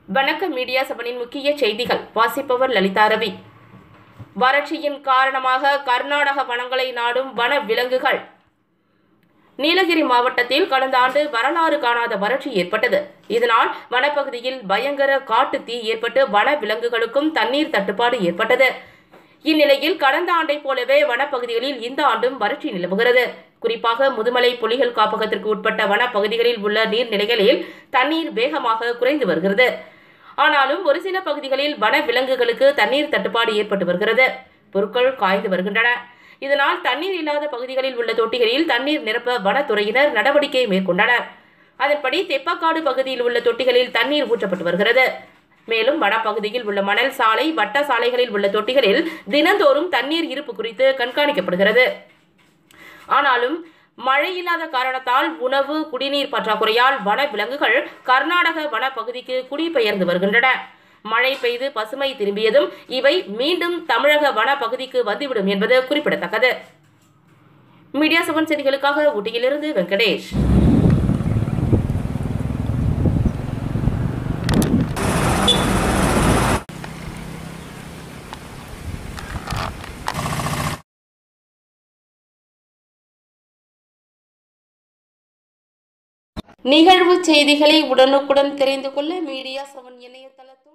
வணக்கம் மீடியா செவனின் முக்கிய செய்திகள் வாசிப்பவர் லலிதா ரவி வறட்சியின் காரணமாக கர்நாடக வனங்களை நாடும் வன விலங்குகள் நீலகிரி மாவட்டத்தில் கடந்த ஆண்டு வரலாறு காணாத வறட்சி ஏற்பட்டது இதனால் வனப்பகுதியில் பயங்கர காட்டு தீ ஏற்பட்டு வன விலங்குகளுக்கும் தண்ணீர் தட்டுப்பாடு ஏற்பட்டது இந்நிலையில் கடந்த ஆண்டைப் போலவே வனப்பகுதிகளில் இந்த ஆண்டும் வறட்சி நிலவுகிறது குறிப்பாக முதுமலை புலிகள் காப்பகத்திற்கு உட்பட்ட வனப்பகுதிகளில் உள்ள நீர்நிலைகளில் தண்ணீர் வேகமாக குறைந்து வருகிறது ஆனாலும் ஒரு சில பகுதிகளில் வன விலங்குகளுக்கு தண்ணீர் தட்டுப்பாடு ஏற்பட்டு வருகிறது பொருட்கள் காய்ந்து வருகின்றன இதனால் தண்ணீர் இல்லாத பகுதிகளில் உள்ள தொட்டிகளில் தண்ணீர் நிரப்ப வனத்துறையினர் நடவடிக்கை மேற்கொண்டனர் அதன்படி தெப்பக்காடு பகுதியில் உள்ள தொட்டிகளில் தண்ணீர் ஊற்றப்பட்டு வருகிறது மேலும் வனப்பகுதியில் உள்ள மணல் சாலை வட்ட சாலைகளில் உள்ள தொட்டிகளில் தினந்தோறும் தண்ணீர் இருப்பு குறித்து கண்காணிக்கப்படுகிறது ஆனாலும் மழை இல்லாத காரணத்தால் உணவு குடிநீர் பற்றாக்குறையால் வன விலங்குகள் கர்நாடக வனப்பகுதிக்கு குடிபெயர்ந்து வருகின்றன மழை பெய்து பசுமை திரும்பியதும் இவை மீண்டும் தமிழக வனப்பகுதிக்கு வந்துவிடும் என்பது குறிப்பிடத்தக்கது மீடியா செவன் செய்திகளுக்காக ஊட்டியிலிருந்து வெங்கடேஷ் நிகழ்வு செய்திகளை உடனுக்குடன் தெரிந்து கொள்ள மீடியா செவன் இணையதளத்தை